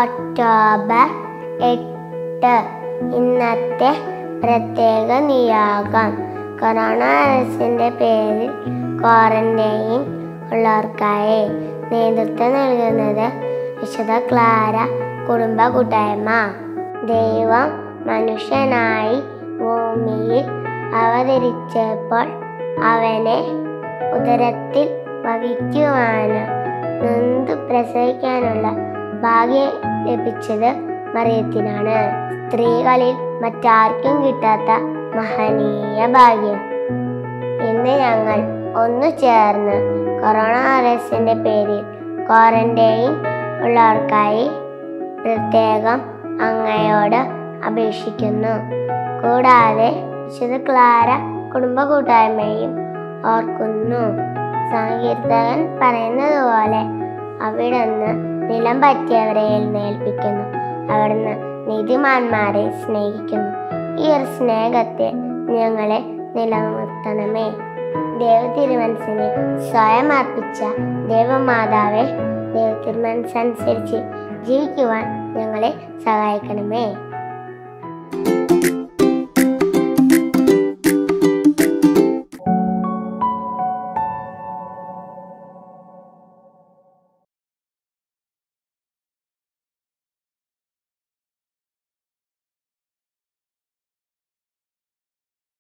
October എട്ട് ഇന്നത്തെ പ്രത്യേക നിയോഗം കൊറോണ വൈറസിന്റെ പേരിൽ ക്വാറന്റൈൻ ഉള്ളവർക്കായി നേതൃത്വം നൽകുന്നത് വിശുദ്ധ ക്ലാര കുടുംബ കൂട്ടായ്മ ദൈവം മനുഷ്യനായി ഭൂമിയിൽ അവതരിച്ചപ്പോൾ അവനെ ഉദരത്തിൽ വഹിക്കുവാനും നൊന്തു പ്രസവിക്കാനുള്ള ഭാഗ്യം ലഭിച്ചത് മറിയത്തിനാണ് സ്ത്രീകളിൽ മറ്റാർക്കും കിട്ടാത്ത മഹനീയ ഭാഗ്യം ഇന്ന് ഞങ്ങൾ ഒന്നു ചേർന്ന് കൊറോണ വൈറസിന്റെ പേരിൽ ക്വാറന്റൈൻ ഉള്ളവർക്കായി പ്രത്യേകം അങ്ങയോട് അപേക്ഷിക്കുന്നു കൂടാതെ വിശുദ്ധ ക്ലാര കുടുംബ കൂട്ടായ്മയും ഓർക്കുന്നു സങ്കീർത്തകൻ പറയുന്നത് പോലെ അവിടുന്ന് നിലം പറ്റിയവരെ എഴുന്നേൽപ്പിക്കുന്നു അവിടുന്ന് നീതിമാന്മാരെ സ്നേഹിക്കുന്നു ഈ ഒരു സ്നേഹത്തെ ഞങ്ങളെ നിലനിർത്തണമേ ദേവ തിരുമനസിനെ സ്വയം അർപ്പിച്ച ദേവമാതാവെ ദേവ തിരുമനസ്സനുസരിച്ച് ജീവിക്കുവാൻ ഞങ്ങളെ സഹായിക്കണമേ